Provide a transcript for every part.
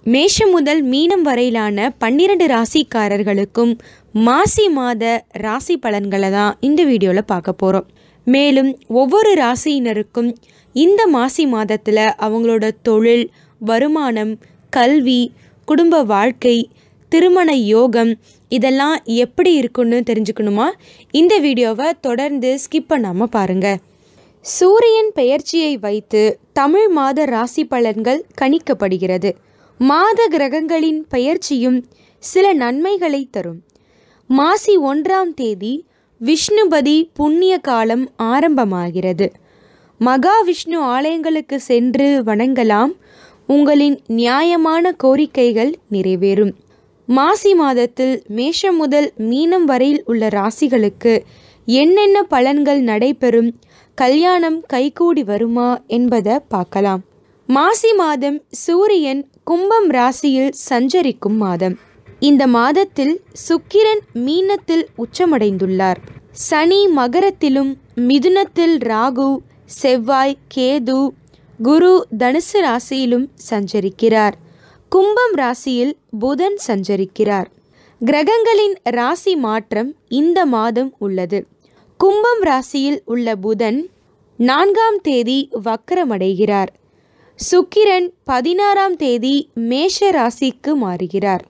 மேஷம் முதல் மீனம் வரையிலான பன்னிரண்டு ராசிக்காரர்களுக்கும் மாசி மாத ராசி பலன்களை தான் இந்த வீடியோவில் பார்க்க போகிறோம் மேலும் ஒவ்வொரு ராசியினருக்கும் இந்த மாசி மாதத்தில் அவங்களோட தொழில் வருமானம் கல்வி குடும்ப வாழ்க்கை திருமண யோகம் இதெல்லாம் எப்படி இருக்குன்னு தெரிஞ்சுக்கணுமா இந்த வீடியோவை தொடர்ந்து ஸ்கிப் பண்ணாமல் பாருங்கள் சூரியன் பெயர்ச்சியை வைத்து தமிழ் மாத ராசி பலன்கள் கணிக்கப்படுகிறது மாத கிரகங்களின் பெயர்ச்சியும் சில நன்மைகளை தரும் மாசி ஒன்றாம் தேதி விஷ்ணுபதி புண்ணிய காலம் ஆரம்பமாகிறது மகாவிஷ்ணு ஆலயங்களுக்கு சென்று வணங்கலாம் உங்களின் நியாயமான கோரிக்கைகள் நிறைவேறும் மாசி மாதத்தில் மேஷம் முதல் மீனம் வரையில் உள்ள ராசிகளுக்கு என்னென்ன பலன்கள் நடைபெறும் கல்யாணம் கைகூடி வருமா என்பதை பார்க்கலாம் மாசி மாதம் சூரியன் கும்பம் ராசியில் சஞ்சரிக்கும் மாதம் இந்த மாதத்தில் சுக்கிரன் மீனத்தில் உச்சமடைந்துள்ளார் சனி மகரத்திலும் மிதுனத்தில் ராகு செவ்வாய் கேது குரு தனுசு ராசியிலும் சஞ்சரிக்கிறார் கும்பம் ராசியில் புதன் சஞ்சரிக்கிறார் கிரகங்களின் ராசி மாற்றம் இந்த மாதம் உள்ளது கும்பம் ராசியில் உள்ள புதன் நான்காம் தேதி வக்கரமடைகிறார் சுக்கிரன் பதினாறாம் தேதி மேஷ ராசிக்கு மாறுகிறார்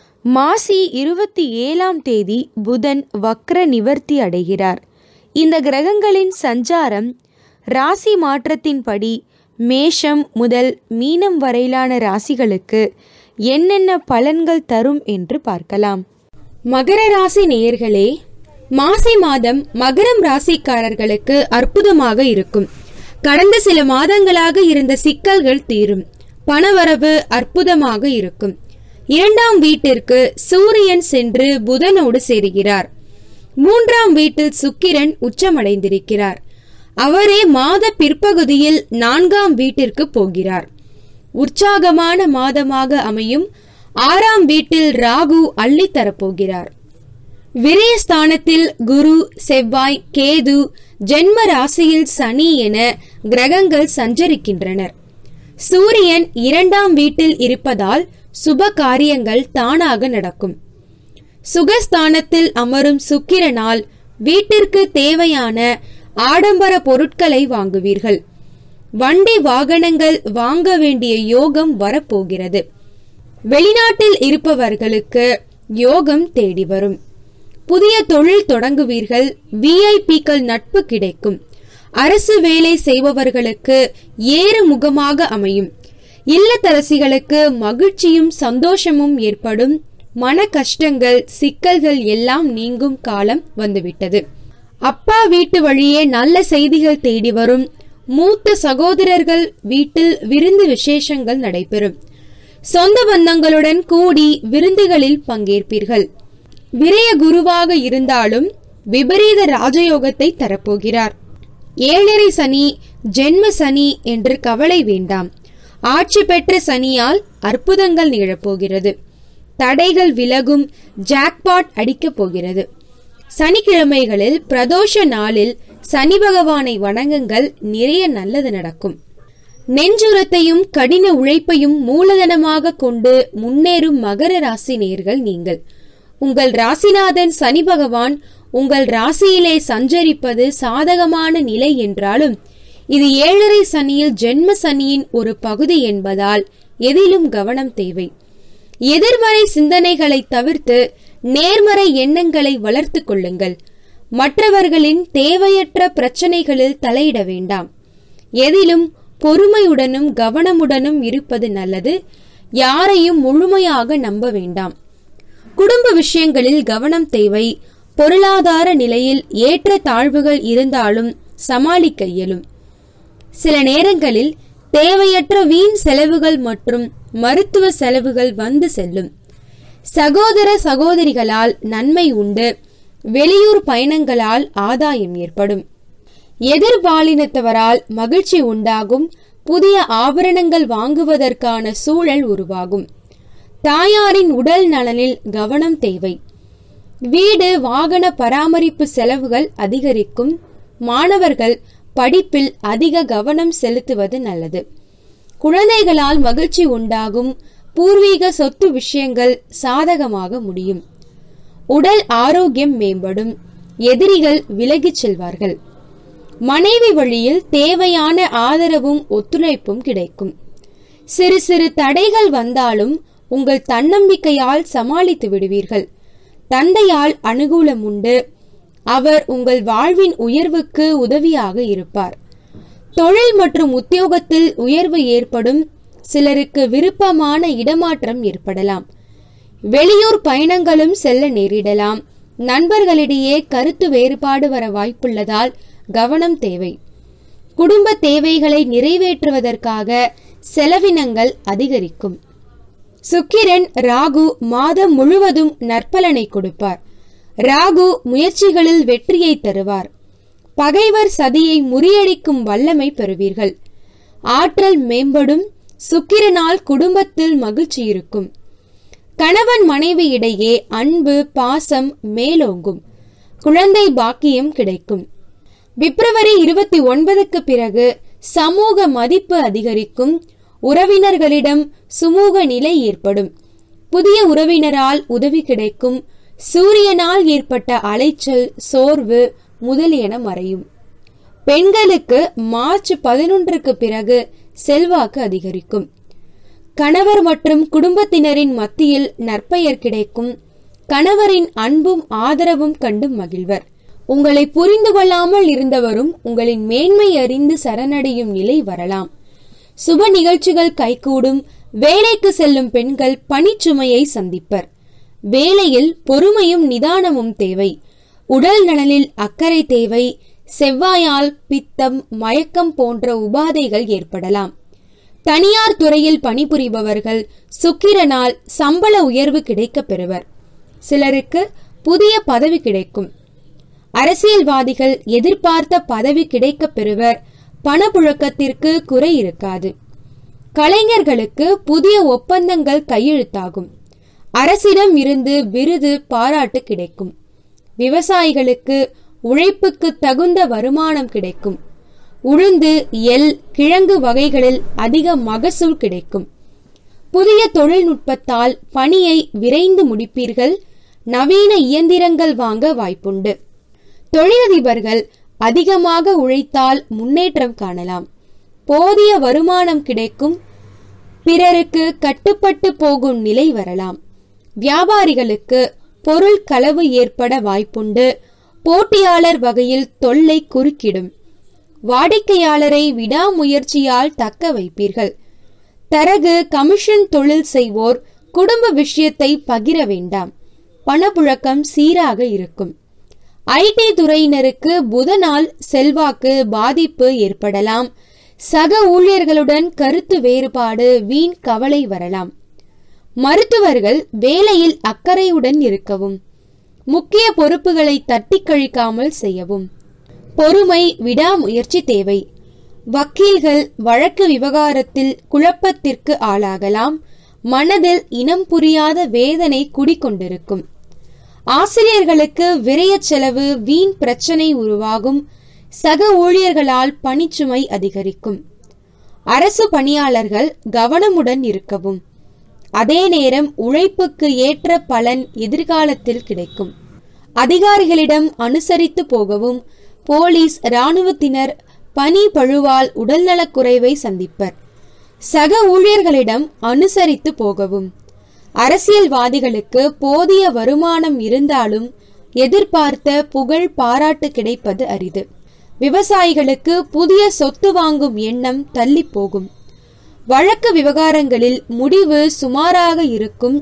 மாசி இருபத்தி ஏழாம் தேதி புதன் வக்ர நிவர்த்தி அடைகிறார் இந்த கிரகங்களின் சஞ்சாரம் ராசி மாற்றத்தின்படி மேஷம் முதல் மீனம் வரையிலான ராசிகளுக்கு என்னென்ன பலன்கள் தரும் என்று பார்க்கலாம் மகர ராசி நேயர்களே மாசி மாதம் மகரம் ராசிக்காரர்களுக்கு அற்புதமாக இருக்கும் கடந்த சில மாதங்களாக இருந்த சிக்கல்கள் தீரும் பணவரவு அற்புதமாக இருக்கும் இரண்டாம் வீட்டிற்கு சூரியன் சென்று புதனோடு சேருகிறார் மூன்றாம் வீட்டில் சுக்கிரன் உச்சமடைந்திருக்கிறார் அவரே மாத பிற்பகுதியில் நான்காம் வீட்டிற்கு போகிறார் உற்சாகமான மாதமாக அமையும் ஆறாம் வீட்டில் ராகு அள்ளித்தரப்போகிறார் விரயஸ்தானத்தில் குரு செவ்வாய் கேது ஜென்ம ராசியில் சனி என கிரகங்கள் சஞ்சரிக்கின்றனர் சூரியன் இரண்டாம் வீட்டில் இருப்பதால் சுப காரியங்கள் தானாக நடக்கும் சுகஸ்தானத்தில் அமரும் சுக்கிரனால் வீட்டிற்கு தேவையான ஆடம்பர பொருட்களை வாங்குவீர்கள் வண்டி வாகனங்கள் வாங்க வேண்டிய யோகம் வரப்போகிறது வெளிநாட்டில் இருப்பவர்களுக்கு யோகம் தேடி வரும் புதிய தொழில் தொடங்குவீர்கள் விஐபிக்கள் நட்பு கிடைக்கும் அரசு வேலை செய்பவர்களுக்கு ஏறு முகமாக அமையும் இல்லத்தரசிகளுக்கு மகிழ்ச்சியும் சந்தோஷமும் ஏற்படும் மன கஷ்டங்கள் சிக்கல்கள் எல்லாம் நீங்கும் காலம் வந்துவிட்டது அப்பா வீட்டு வழியே நல்ல செய்திகள் தேடி வரும் மூத்த சகோதரர்கள் வீட்டில் விருந்து விசேஷங்கள் நடைபெறும் சொந்த பந்தங்களுடன் கூடி விருந்துகளில் பங்கேற்பீர்கள் விரய குருவாக இருந்தாலும் விபரீத ராஜயோகத்தை தரப்போகிறார் ஏழரை சனி ஜென்ம சனி என்று கவலை வேண்டாம் ஆட்சி பெற்ற சனியால் அற்புதங்கள் நிகழப்போகிறது தடைகள் விலகும் ஜாக்பாட் அடிக்கப் போகிறது சனிக்கிழமைகளில் பிரதோஷ நாளில் சனி பகவானை வணங்குங்கள் நிறைய நல்லது நடக்கும் நெஞ்சுரத்தையும் கடின உழைப்பையும் மூலதனமாக கொண்டு முன்னேறும் மகர ராசி நேர்கள் நீங்கள் உங்கள் ராசிநாதன் சனி பகவான் உங்கள் ராசியிலே சஞ்சரிப்பது சாதகமான நிலை என்றாலும் இது ஏழரை சனியில் ஜென்ம சனியின் ஒரு பகுதி என்பதால் எதிலும் கவனம் தேவை எதிர்மறை சிந்தனைகளை தவிர்த்து நேர்மறை எண்ணங்களை வளர்த்து கொள்ளுங்கள் மற்றவர்களின் தேவையற்ற பிரச்சனைகளில் தலையிட வேண்டாம் எதிலும் பொறுமையுடனும் கவனமுடனும் இருப்பது நல்லது யாரையும் முழுமையாக நம்ப வேண்டாம் குடும்ப விஷயங்களில் கவனம் தேவை பொருளாதார நிலையில் ஏற்ற தாழ்வுகள் இருந்தாலும் சமாளிக்க இயலும் சில நேரங்களில் தேவையற்ற வீண் செலவுகள் மற்றும் மருத்துவ செலவுகள் வந்து செல்லும் சகோதர சகோதரிகளால் நன்மை உண்டு வெளியூர் பயணங்களால் ஆதாயம் ஏற்படும் எதிர்பாலினத்தவரால் மகிழ்ச்சி உண்டாகும் புதிய ஆபரணங்கள் வாங்குவதற்கான சூழல் உருவாகும் தாயாரின் உடல் நலனில் கவனம் தேவை வீடு வாகன பராமரிப்பு செலவுகள் அதிகரிக்கும் மாணவர்கள் படிப்பில் அதிக கவனம் செலுத்துவது நல்லது குழந்தைகளால் மகிழ்ச்சி உண்டாகும் பூர்வீக சொத்து விஷயங்கள் சாதகமாக முடியும் உடல் ஆரோக்கியம் மேம்படும் எதிரிகள் விலகிச் செல்வார்கள் மனைவி வழியில் தேவையான ஆதரவும் ஒத்துழைப்பும் கிடைக்கும் சிறு சிறு தடைகள் வந்தாலும் உங்கள் தன்னம்பிக்கையால் சமாளித்து விடுவீர்கள் தந்தையால் அனுகூலம் உண்டு அவர் உங்கள் வாழ்வின் உயர்வுக்கு உதவியாக இருப்பார் தொழில் மற்றும் உத்தியோகத்தில் உயர்வு ஏற்படும் சிலருக்கு விருப்பமான இடமாற்றம் ஏற்படலாம் வெளியூர் பயணங்களும் செல்ல நேரிடலாம் நண்பர்களிடையே கருத்து வேறுபாடு வர வாய்ப்புள்ளதால் கவனம் தேவை குடும்ப தேவைகளை நிறைவேற்றுவதற்காக செலவினங்கள் அதிகரிக்கும் சுக்கிரன் ராகு மாதம் முழுவதும் நற்பலனை கொடுப்பார் ராகு முயற்சிகளில் வெற்றியை தருவார் பகைவர் சதியை முறியடிக்கும் வல்லமை பெறுவீர்கள் ஆற்றல் மேம்படும் சுக்கிரனால் குடும்பத்தில் மகிழ்ச்சி இருக்கும் கணவன் மனைவி இடையே அன்பு பாசம் மேலோங்கும் குழந்தை பாக்கியம் கிடைக்கும் பிப்ரவரி இருபத்தி ஒன்பதுக்கு பிறகு சமூக மதிப்பு அதிகரிக்கும் உறவினர்களிடம் சுமூக நிலை ஏற்படும் புதிய உறவினரால் உதவி கிடைக்கும் சூரியனால் ஏற்பட்ட அலைச்சல் சோர்வு முதலியன மறையும் பெண்களுக்கு மார்ச் பதினொன்றுக்கு பிறகு செல்வாக்கு அதிகரிக்கும் கணவர் மற்றும் குடும்பத்தினரின் மத்தியில் நற்பெயர் கிடைக்கும் கணவரின் அன்பும் ஆதரவும் கண்டு மகிழ்வர் உங்களை புரிந்து கொள்ளாமல் இருந்தவரும் உங்களின் மேன்மை அறிந்து சரணடையும் நிலை வரலாம் சுப நிகழ்ச்சிகள் கைகூடும் வேலைக்கு செல்லும் பெண்கள் பணிச்சுமையை சந்திப்பர் வேலையில் பொறுமையும் நிதானமும் தேவை உடல் நலனில் அக்கறை தேவை செவ்வாயால் பித்தம் மயக்கம் போன்ற உபாதைகள் ஏற்படலாம் தனியார் துறையில் பணிபுரிபவர்கள் சுக்கிரனால் சம்பள உயர்வு கிடைக்கப் பெறுவர் சிலருக்கு புதிய பதவி கிடைக்கும் அரசியல்வாதிகள் எதிர்பார்த்த பதவி கிடைக்கப் பெறுவர் பணப்புழக்கத்திற்கு குறை இருக்காது கலைஞர்களுக்கு புதிய ஒப்பந்தங்கள் கையெழுத்தாகும் அரசிடம் இருந்து விருது பாராட்டு கிடைக்கும் விவசாயிகளுக்கு உழைப்புக்கு தகுந்த வருமானம் கிடைக்கும் உளுந்து எல் கிழங்கு வகைகளில் அதிக மகசூல் கிடைக்கும் புதிய தொழில்நுட்பத்தால் பணியை விரைந்து முடிப்பீர்கள் நவீன இயந்திரங்கள் வாங்க வாய்ப்புண்டு தொழிலதிபர்கள் அதிகமாக உழைத்தால் முன்னேற்றம் காணலாம் போதிய வருமானம் கிடைக்கும் பிறருக்கு கட்டுப்பட்டு போகும் நிலை வரலாம் வியாபாரிகளுக்கு பொருள் களவு ஏற்பட வாய்ப்புண்டு போட்டியாளர் வகையில் தொல்லை குறுக்கிடும் வாடிக்கையாளரை விடாமுயற்சியால் தக்க வைப்பீர்கள் தரகு கமிஷன் தொழில் செய்வோர் குடும்ப விஷயத்தை பகிர வேண்டாம் பணப்புழக்கம் சீராக இருக்கும் ஐடி துறையினருக்கு புதனால் செல்வாக்கு பாதிப்பு ஏற்படலாம் சக ஊழியர்களுடன் கருத்து வேறுபாடு வீண் கவலை வரலாம் மருத்துவர்கள் வேலையில் அக்கறையுடன் இருக்கவும் முக்கிய பொறுப்புகளை தட்டி கழிக்காமல் செய்யவும் பொறுமை விடாமுயற்சி தேவை வக்கீல்கள் வழக்கு விவகாரத்தில் குழப்பத்திற்கு ஆளாகலாம் மனதில் இனம் புரியாத வேதனை குடிக்கொண்டிருக்கும் ஆசிரியர்களுக்கு விரய செலவு வீண் பிரச்சனை உருவாகும் சக ஊழியர்களால் பணிச்சுமை அதிகரிக்கும் அரசு பணியாளர்கள் கவனமுடன் இருக்கவும் அதே நேரம் உழைப்புக்கு ஏற்ற பலன் எதிர்காலத்தில் கிடைக்கும் அதிகாரிகளிடம் அனுசரித்து போகவும் போலீஸ் இராணுவத்தினர் பணி பழுவால் உடல்நலக்குறைவை சந்திப்பர் சக ஊழியர்களிடம் அனுசரித்து போகவும் அரசியல்வாதிகளுக்கு போதிய வருமானம் இருந்தாலும் எதிர்பார்த்த புகழ் பாராட்டு கிடைப்பது அரிது விவசாயிகளுக்கு புதிய சொத்து வாங்கும் எண்ணம் தள்ளி போகும் வழக்கு விவகாரங்களில் முடிவு சுமாராக இருக்கும்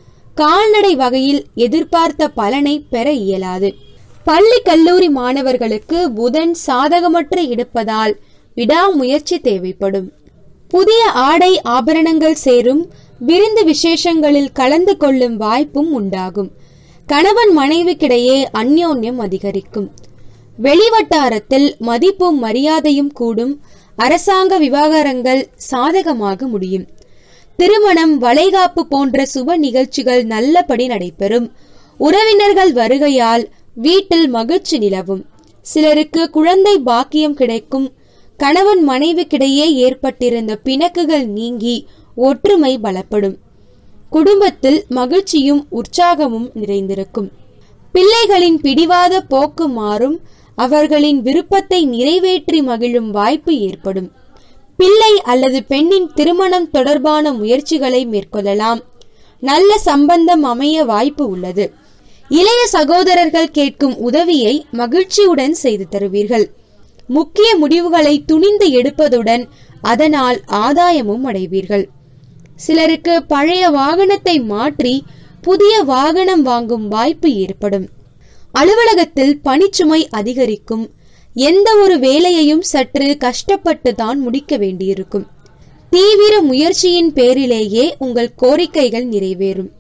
கால்நடை வகையில் எதிர்பார்த்த பலனை பெற இயலாது பள்ளி கல்லூரி மாணவர்களுக்கு புதன் சாதகமற்ற இருப்பதால் விடாமுயற்சி தேவைப்படும் புதிய ஆடை ஆபரணங்கள் சேரும் விருந்து விசேஷங்களில் கலந்து கொள்ளும் வாய்ப்பும் உண்டாகும் கணவன் மனைவிக்கிடையே அந்யோன்யம் அதிகரிக்கும் வெளிவட்டாரத்தில் மதிப்பும் மரியாதையும் கூடும் அரசாங்க விவகாரங்கள் சாதகமாக முடியும் திருமணம் வளைகாப்பு போன்ற சுப நிகழ்ச்சிகள் நல்லபடி நடைபெறும் உறவினர்கள் வருகையால் வீட்டில் மகிழ்ச்சி நிலவும் சிலருக்கு குழந்தை பாக்கியம் கிடைக்கும் கணவன் மனைவிக்கிடையே ஏற்பட்டிருந்த பிணக்குகள் நீங்கி ஒற்றுமை பலப்படும் குடும்பத்தில் மகிழ்ச்சியும் உற்சாகமும் நிறைந்திருக்கும் பிள்ளைகளின் பிடிவாத போக்கு மாறும் அவர்களின் விருப்பத்தை நிறைவேற்றி மகிழும் வாய்ப்பு ஏற்படும் பிள்ளை அல்லது பெண்ணின் திருமணம் தொடர்பான முயற்சிகளை மேற்கொள்ளலாம் நல்ல சம்பந்தம் அமைய வாய்ப்பு உள்ளது இளைய சகோதரர்கள் கேட்கும் உதவியை மகிழ்ச்சியுடன் செய்து தருவீர்கள் முக்கிய முடிவுகளை துணிந்து எடுப்பதுடன் அதனால் ஆதாயமும் அடைவீர்கள் சிலருக்கு பழைய வாகனத்தை மாற்றி புதிய வாகனம் வாங்கும் வாய்ப்பு ஏற்படும் அலுவலகத்தில் பணிச்சுமை அதிகரிக்கும் எந்த ஒரு வேலையையும் சற்று கஷ்டப்பட்டு தான் முடிக்க வேண்டியிருக்கும் தீவிர முயற்சியின் பேரிலேயே உங்கள் கோரிக்கைகள் நிறைவேறும்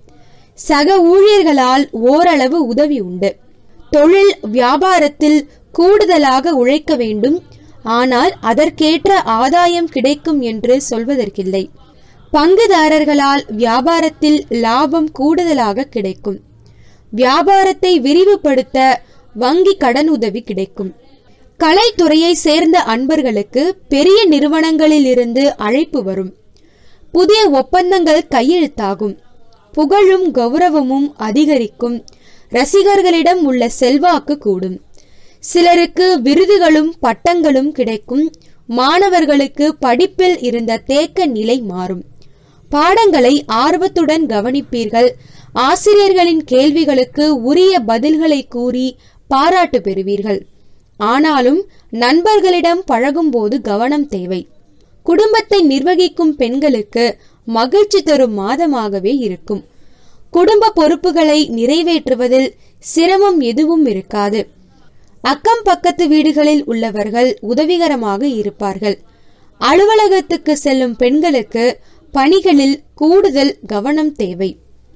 சக ஊழியர்களால் ஓரளவு உதவி உண்டு தொழில் வியாபாரத்தில் கூடுதலாக உழைக்க வேண்டும் ஆனால் அதற்கேற்ற ஆதாயம் கிடைக்கும் என்று சொல்வதற்கில்லை பங்குதாரர்களால் வியாபாரத்தில் லாபம் கூடுதலாக கிடைக்கும் வியாபாரத்தை விரிவுபடுத்த வங்கி கடன் உதவி கிடைக்கும் கலைத்துறையை சேர்ந்த அன்பர்களுக்கு பெரிய நிறுவனங்களில் இருந்து அழைப்பு வரும் புதிய ஒப்பந்தங்கள் கையெழுத்தாகும் புகழும் கௌரவமும் அதிகரிக்கும் ரசிகர்களிடம் உள்ள செல்வாக்கு கூடும் சிலருக்கு விருதுகளும் பட்டங்களும் கிடைக்கும் மாணவர்களுக்கு படிப்பில் இருந்த தேக்க நிலை மாறும் பாடங்களை ஆர்வத்துடன் கவனிப்பீர்கள் ஆசிரியர்களின் கேள்விகளுக்கு உரிய பதில்களை கூறி பாராட்டு பெறுவீர்கள் ஆனாலும் நண்பர்களிடம் பழகும்போது கவனம் தேவை குடும்பத்தை நிர்வகிக்கும் பெண்களுக்கு மகிழ்ச்சி தரும் மாதமாகவே இருக்கும் குடும்ப பொறுப்புகளை நிறைவேற்றுவதில் சிரமம் எதுவும் இருக்காது அக்கம் பக்கத்து வீடுகளில் உள்ளவர்கள் உதவிகரமாக இருப்பார்கள் அலுவலகத்துக்கு செல்லும் பெண்களுக்கு பணிகளில் கூடுதல் கவனம் தேவை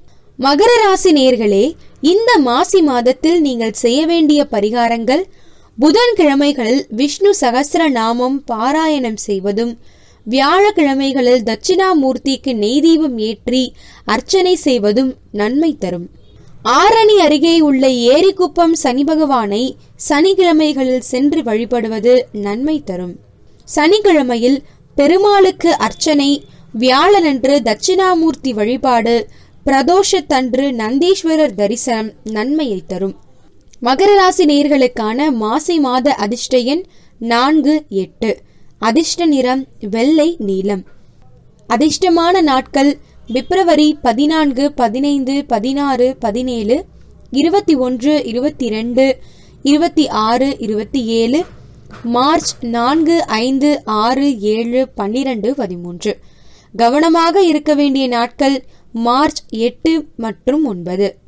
மகர ராசி நேர்களே இந்த மாசி மாதத்தில் நீங்கள் செய்ய வேண்டிய பரிகாரங்கள் புதன்கிழமைகளில் விஷ்ணு சகஸ்ர நாமம் பாராயணம் செய்வதும் வியாழக்கிழமைகளில் தட்சிணாமூர்த்திக்கு நெய் தீபம் ஏற்றி அர்ச்சனை செய்வதும் நன்மை தரும் ஆரணி அருகே உள்ள ஏரிக்குப்பம் சனி பகவானை சனிக்கிழமைகளில் சென்று வழிபடுவது நன்மை தரும் சனிக்கிழமையில் பெருமாளுக்கு அர்ச்சனை வியாழனன்று தட்சிணாமூர்த்தி வழிபாடு பிரதோஷத்தன்று நந்தீஸ்வரர் தரிசனம் நன்மையை தரும் மகர ராசி நேர்களுக்கான மாசி மாத அதிர்ஷ்ட எண் நான்கு எட்டு அதிர்ஷ்ட நிறம் வெள்ளை நீலம் அதிர்ஷ்டமான நாட்கள் பிப்ரவரி பதினான்கு பதினைந்து பதினாறு பதினேழு இருபத்தி ஒன்று இருபத்தி ரெண்டு இருபத்தி ஆறு இருபத்தி ஏழு மார்ச் நான்கு ஐந்து ஆறு ஏழு பன்னிரண்டு பதிமூன்று கவனமாக இருக்க வேண்டிய நாட்கள் மார்ச் எட்டு மற்றும் ஒன்பது